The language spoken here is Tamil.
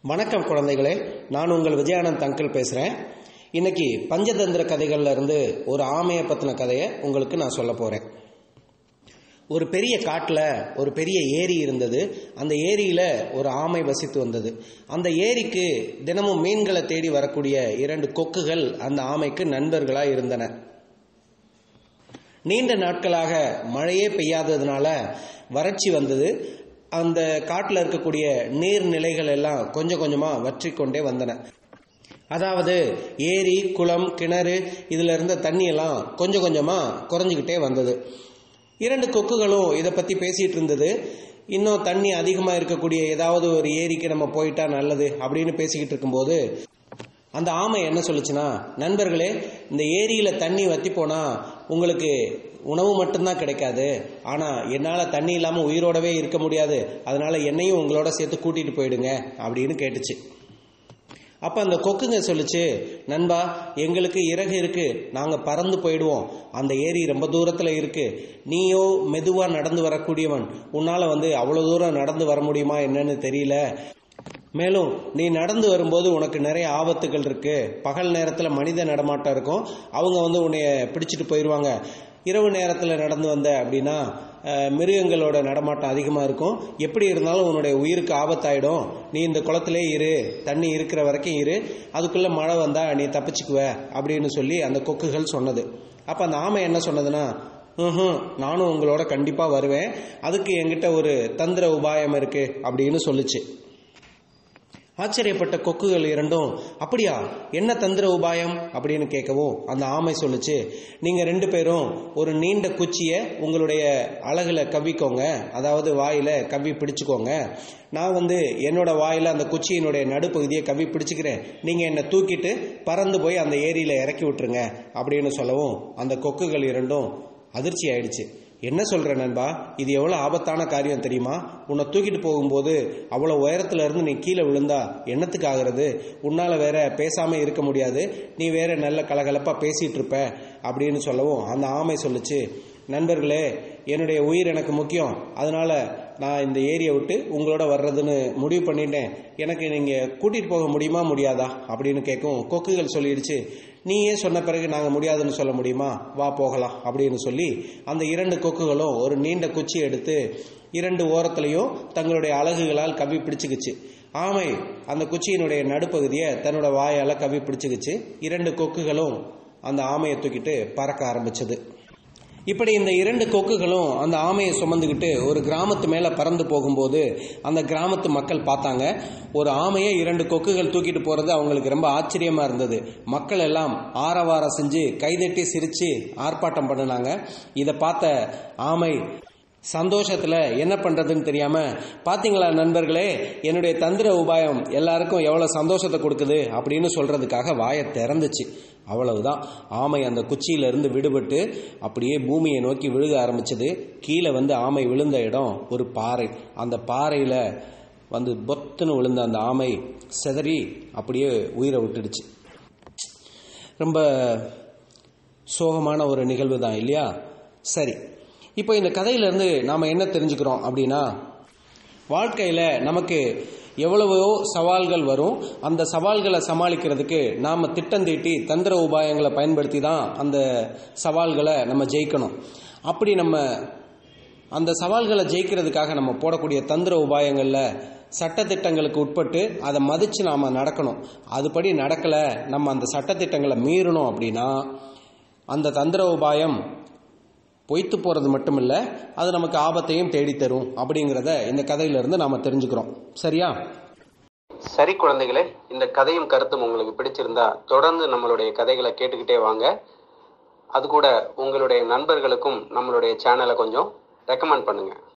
வணக்கம் குழந்தைகளே நான் உங்கள் விஜயானந்த் அங்கிள் பேசுகிறேன் இன்னைக்கு பஞ்சதந்திர கதைகள்ல இருந்து ஒரு ஆமையை பற்றின கதையை உங்களுக்கு நான் சொல்ல போகிறேன் ஒரு பெரிய காட்டில் ஒரு பெரிய ஏரி இருந்தது அந்த ஏரியில் ஒரு ஆமை வசித்து வந்தது அந்த ஏரிக்கு தினமும் மீன்களை தேடி வரக்கூடிய இரண்டு கொக்குகள் அந்த ஆமைக்கு நண்பர்களாக இருந்தன நீண்ட நாட்களாக மழையே பெய்யாததுனால வறட்சி வந்தது அந்த காட்டில் இருக்கக்கூடிய நீர்நிலைகள் எல்லாம் கொஞ்சம் கொஞ்சமாக வற்றிக்கொண்டே வந்தன அதாவது ஏரி குளம் கிணறு இதில் இருந்த தண்ணியெல்லாம் கொஞ்சம் கொஞ்சமாக குறைஞ்சிக்கிட்டே வந்தது இரண்டு கொக்குகளும் இதை பற்றி பேசிகிட்டு இருந்தது இன்னும் தண்ணி அதிகமாக இருக்கக்கூடிய ஏதாவது ஒரு ஏரிக்கு நம்ம போயிட்டா நல்லது அப்படின்னு பேசிக்கிட்டு இருக்கும்போது அந்த ஆமை என்ன சொல்லுச்சுன்னா நண்பர்களே இந்த ஏரியில் தண்ணி வத்தி போனால் உங்களுக்கு உணவு மட்டும்தான் கிடைக்காது ஆனால் என்னால் தண்ணி இல்லாமல் உயிரோடவே இருக்க முடியாது அதனால என்னையும் உங்களோட சேர்த்து கூட்டிகிட்டு போயிடுங்க அப்படின்னு கேட்டுச்சு அப்போ அந்த கொக்குங்க சொல்லுச்சு நண்பா எங்களுக்கு இறகு இருக்கு நாங்கள் பறந்து போயிடுவோம் அந்த ஏரி ரொம்ப தூரத்தில் இருக்கு நீயோ மெதுவாக நடந்து வரக்கூடியவன் உன்னால் வந்து அவ்வளோ தூரம் நடந்து வர முடியுமா என்னன்னு தெரியல மேலும் நீ நடந்து வரும்போது உனக்கு நிறைய ஆபத்துகள் இருக்கு பகல் நேரத்தில் மனித நடமாட்டம் இருக்கும் அவங்க வந்து உன்னைய பிடிச்சிட்டு போயிடுவாங்க இரவு நேரத்தில் நடந்து வந்த அப்படின்னா அஹ், மிருகங்களோட நடமாட்டம் அதிகமாக இருக்கும் எப்படி இருந்தாலும் உன்னுடைய உயிருக்கு ஆபத்தாயிடும் நீ இந்த குளத்திலே இரு தண்ணி இருக்கிற வரைக்கும் இரு அதுக்குள்ளே மழை வந்தால் நீ தப்பிச்சுக்குவ அப்படின்னு சொல்லி அந்த கொக்குகள் சொன்னது அப்போ அந்த ஆமை என்ன சொன்னதுன்னா ம் நானும் உங்களோட கண்டிப்பாக வருவேன் அதுக்கு என்கிட்ட ஒரு தந்திர உபாயம் இருக்கு அப்படின்னு சொல்லுச்சு ஆச்சரியப்பட்ட கொக்குகள் இரண்டும் அப்படியா என்ன தந்திர உபாயம் அப்படின்னு கேட்கவும் அந்த ஆமை சொல்லுச்சு நீங்க ரெண்டு பேரும் ஒரு நீண்ட குச்சியை உங்களுடைய அழகுல கவ்விக்கோங்க அதாவது வாயில கவ்வி பிடிச்சுக்கோங்க நான் வந்து என்னோட வாயில அந்த குச்சியினுடைய நடுப்பகுதியை கவ்வி பிடிச்சுக்கிறேன் நீங்க என்னை தூக்கிட்டு பறந்து போய் அந்த ஏரியில இறக்கி விட்டுருங்க அப்படின்னு சொல்லவும் அந்த கொக்குகள் இரண்டும் அதிர்ச்சி ஆயிடுச்சு என்ன சொல்ற நண்பா இது எவ்வளவு ஆபத்தான காரியம் தெரியுமா உன்னை தூக்கிட்டு போகும்போது அவ்வளவு உயரத்துல இருந்து நீ கீழே விழுந்தா என்னத்துக்கு ஆகிறது உன்னால வேற பேசாம இருக்க முடியாது நீ வேற நல்ல கலகலப்பா பேசிட்டு இருப்ப அப்படின்னு சொல்லவும் அந்த ஆமை சொல்லுச்சு நண்பர்களே என்னுடைய உயிர் எனக்கு முக்கியம் அதனால நான் இந்த ஏரியை விட்டு உங்களோட வர்றதுன்னு முடிவு பண்ணிட்டேன் எனக்கு நீங்க கூட்டிட்டு போக முடியுமா முடியாதா அப்படின்னு கேட்கும் கொக்குகள் சொல்லிடுச்சு நீயே சொன்ன பிறகு நாங்கள் முடியாதுன்னு சொல்ல முடியுமா வா போகலாம் அப்படின்னு சொல்லி அந்த இரண்டு கொக்குகளும் ஒரு நீண்ட குச்சி எடுத்து இரண்டு ஓரத்துலையும் தங்களுடைய அலகுகளால் கவ்வி பிடிச்சுக்கிச்சு ஆமை அந்த குச்சியினுடைய நடுப்பகுதியை தன்னோட வாயால் கவ்வி பிடிச்சுக்கிச்சு இரண்டு கொக்குகளும் அந்த ஆமையை தூக்கிட்டு பறக்க ஆரம்பிச்சது இப்படி இந்த இரண்டு கொக்குகளும் அந்த ஆமையை சுமந்துக்கிட்டு ஒரு கிராமத்து மேலே பறந்து போகும்போது அந்த கிராமத்து மக்கள் பார்த்தாங்க ஒரு ஆமையை இரண்டு கொக்குகள் தூக்கிட்டு போகிறது அவங்களுக்கு ரொம்ப ஆச்சரியமாக இருந்தது மக்கள் எல்லாம் ஆரவாரம் செஞ்சு கைதட்டி சிரித்து ஆர்ப்பாட்டம் பண்ணினாங்க இதை பார்த்த ஆமை சந்தோஷத்துல என்ன பண்றதுன்னு தெரியாம பாத்தீங்களா நண்பர்களே என்னுடைய தந்திர உபாயம் எல்லாருக்கும் எவ்வளவு சந்தோஷத்தை கொடுக்குது அப்படின்னு சொல்றதுக்காக வாயை திறந்துச்சு அவ்வளவுதான் ஆமை அந்த குச்சியில இருந்து விடுபட்டு அப்படியே பூமியை நோக்கி விழுக ஆரம்பிச்சது கீழே வந்து ஆமை விழுந்த இடம் ஒரு பாறை அந்த பாறையில வந்து பொத்துன்னு விழுந்த அந்த ஆமை செதறி அப்படியே உயிரை விட்டுடுச்சு ரொம்ப சோகமான ஒரு நிகழ்வு தான் இல்லையா சரி இப்போ இந்த கதையிலேருந்து நாம் என்ன தெரிஞ்சுக்கிறோம் அப்படின்னா வாழ்க்கையில் நமக்கு எவ்வளவோ சவால்கள் வரும் அந்த சவால்களை சமாளிக்கிறதுக்கு நாம் திட்டம் தீட்டி தந்திர உபாயங்களை பயன்படுத்தி தான் அந்த சவால்களை நம்ம ஜெயிக்கணும் அப்படி நம்ம அந்த சவால்களை ஜெயிக்கிறதுக்காக நம்ம போடக்கூடிய தந்திர உபாயங்களில் சட்டத்திட்டங்களுக்கு உட்பட்டு அதை மதித்து நாம் நடக்கணும் அதுபடி நடக்கலை நம்ம அந்த சட்டத்திட்டங்களை மீறணும் அப்படின்னா அந்த தந்திர உபாயம் பொய்த்து போகிறது மட்டும் இல்லை அது நமக்கு ஆபத்தையும் தேடி தரும் அப்படிங்கிறத இந்த கதையிலிருந்து நாம் தெரிஞ்சுக்கிறோம் சரியா சரி குழந்தைகளே இந்த கதையும் கருத்தும் உங்களுக்கு பிடிச்சிருந்தா தொடர்ந்து நம்மளுடைய கதைகளை கேட்டுக்கிட்டே வாங்க அது கூட உங்களுடைய நண்பர்களுக்கும் நம்மளுடைய சேனலை கொஞ்சம் ரெக்கமெண்ட் பண்ணுங்க